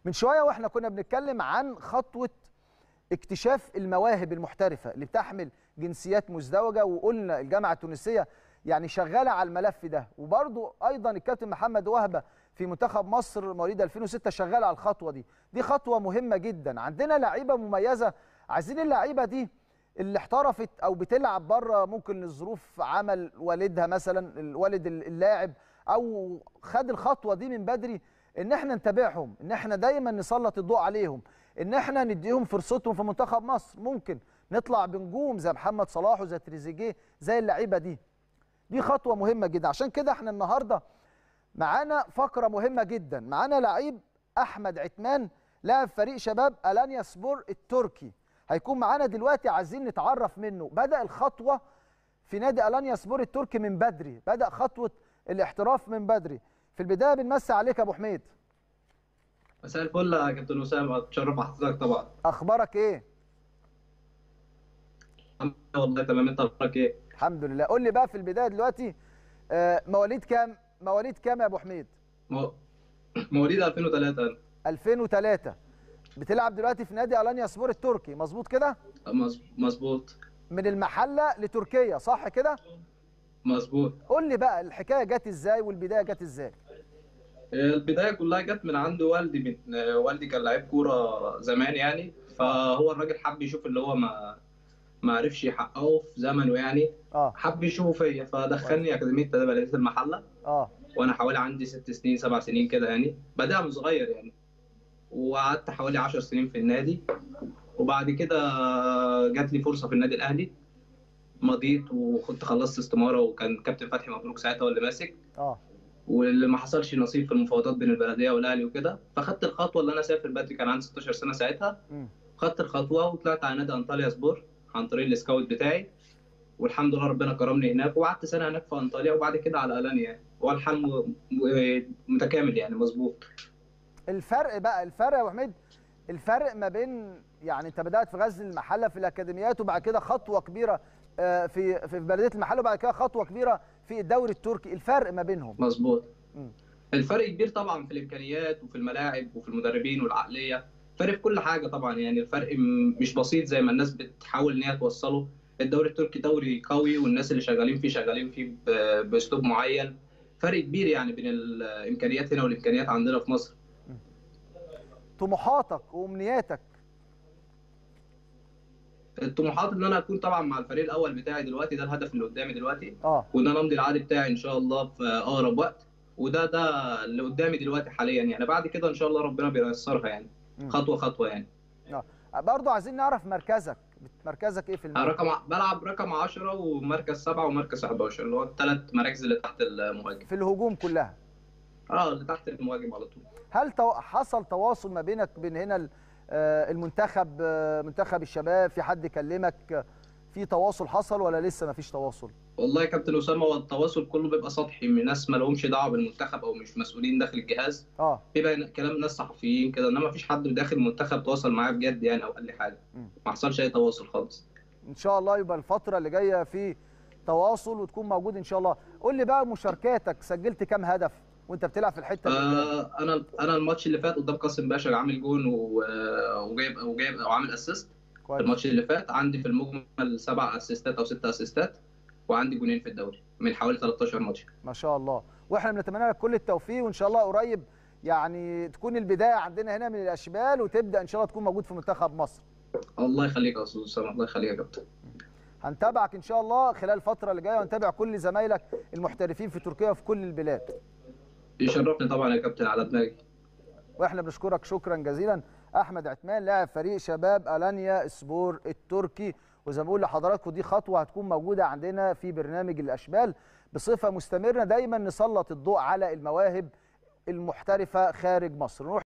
من شويه واحنا كنا بنتكلم عن خطوه اكتشاف المواهب المحترفه اللي بتحمل جنسيات مزدوجه وقلنا الجامعه التونسيه يعني شغاله على الملف ده وبرضو ايضا الكابتن محمد وهبه في منتخب مصر مواليد 2006 شغال على الخطوه دي دي خطوه مهمه جدا عندنا لعيبه مميزه عايزين اللعيبه دي اللي احترفت او بتلعب بره ممكن لظروف عمل والدها مثلا الوالد اللاعب او خد الخطوه دي من بدري ان احنا نتابعهم ان احنا دايما نسلط الضوء عليهم ان احنا نديهم فرصتهم في منتخب مصر ممكن نطلع بنجوم زي محمد صلاح وزي تريزيجيه زي اللعيبه دي دي خطوه مهمه جدا عشان كده احنا النهارده معانا فقره مهمه جدا معانا لعيب احمد عتمان لاعب فريق شباب الانيا سبور التركي هيكون معانا دلوقتي عايزين نتعرف منه بدا الخطوه في نادي الانيا سبور التركي من بدري بدا خطوه الاحتراف من بدري في البدايه بنمسي عليك يا ابو حميد مساء الفل يا كابتن اسامه اتشرف بحضرتك طبعا اخبارك ايه الحمد لله والله تمام انت اخبارك ايه الحمد لله قول لي بقى في البدايه دلوقتي آه، مواليد كام مواليد كام يا ابو حميد مو- مواليد 2003 انا 2003 بتلعب دلوقتي في نادي الانيا سبور التركي مظبوط كده مظ- مظبوط من المحله لتركيا صح كده مظبوط قول لي بقى الحكايه جت ازاي والبدايه جت ازاي البدايه كلها جت من عند والدي من والدي كان لعيب كوره زمان يعني فهو الراجل حب يشوف اللي هو ما ما عرفش يحققه في زمنه يعني اه حب يشوفه فيا فدخلني اكاديميه تدريب بلديه المحله اه وانا حوالي عندي ست سنين سبع سنين كده يعني بدأ من صغير يعني وقعدت حوالي عشر سنين في النادي وبعد كده جات لي فرصه في النادي الاهلي مضيت وكنت خلصت استماره وكان كابتن فتحي مبروك ساعتها هو اللي ماسك اه واللي ما حصلش نصيب في المفاوضات بين البلديه والاهلي وكده فخدت الخطوه اللي انا اسافر بدري كان عندي 16 سنه ساعتها مم. خدت الخطوه وطلعت على نادي انطاليا سبور عن طريق السكاوت بتاعي والحمد لله ربنا كرمني هناك وقعدت سنه هناك في انطاليا وبعد كده على الانيا هو الحال م- م- متكامل يعني مظبوط الفرق بقى الفرق يا ابو حميد الفرق ما بين يعني انت بدات في غزل المحله في الاكاديميات وبعد كده خطوه كبيره آه، في في بلديه المحله وبعد كده خطوه كبيره في الدوري التركي الفرق ما بينهم مظبوط مم. الفرق كبير طبعا في الامكانيات وفي الملاعب وفي المدربين والعقليه فرق في كل حاجه طبعا يعني الفرق م- مش بسيط زي ما الناس بتحاول ان هي توصله الدوري التركي دوري قوي والناس اللي شغالين فيه شغالين فيه ب- باسلوب معين فرق كبير يعني بين الامكانيات هنا والامكانيات عندنا في مصر طموحاتك وامنياتك الطموحات ان انا اكون طبعا مع الفريق الاول بتاعي دلوقتي ده الهدف اللي قدامي دلوقتي اه وان انا امضي العقد بتاعي ان شاء الله في اقرب وقت وده ده اللي قدامي دلوقتي حاليا يعني بعد كده ان شاء الله ربنا بييسرها يعني مم. خطوه خطوه يعني برضو عايزين نعرف مركزك مركزك ايه في الملعب رقم بلعب رقم 10 ومركز 7 ومركز 11 اللي هو الثلاث مراكز اللي تحت المهاجم في الهجوم كلها اه اللي تحت المهاجم على طول هل تو... حصل تواصل ما بينك بين هنا ال- آه، المنتخب آه، منتخب الشباب في حد كلمك آه، في تواصل حصل ولا لسه ما فيش تواصل والله يا كابتن اسامه هو التواصل كله بيبقى سطحي من ناس ما لهمش دعوه بالمنتخب او مش مسؤولين داخل الجهاز اه بيبقى كلام ناس صحفيين كده انما مفيش حد داخل المنتخب تواصل معايا بجد يعني او قال لي حاجه مم. ما حصلش اي تواصل خالص ان شاء الله يبقى الفتره اللي جايه في تواصل وتكون موجود ان شاء الله قول لي بقى مشاركاتك سجلت كام هدف وانت بتلعب في الحته اللي قدام؟ آه انا انا الماتش اللي فات قدام قاسم باشا عامل جون و- وجايب وجايب او عامل اسيست في كويس الماتش اللي فات عندي في المجمل سبع اسيستات او ست اسيستات وعندي جونين في الدوري من حوالي 13 ماتش ما شاء الله واحنا بنتمنى لك كل التوفيق وان شاء الله قريب يعني تكون البدايه عندنا هنا من الاشبال وتبدا ان شاء الله تكون موجود في منتخب مصر الله يخليك يا استاذ اسامه الله يخليك يا كابتن هنتابعك ان شاء الله خلال الفتره اللي جايه ونتابع كل زمايلك المحترفين في تركيا وفي كل البلاد يشرفني طبعا يا كابتن على دماغي واحنا بنشكرك شكرا جزيلا احمد عثمان لاعب فريق شباب الانيا سبور التركي وزي ما بقول لحضراتكم دي خطوه هتكون موجوده عندنا في برنامج الاشبال بصفه مستمره دايما نسلط الضوء على المواهب المحترفه خارج مصر نروح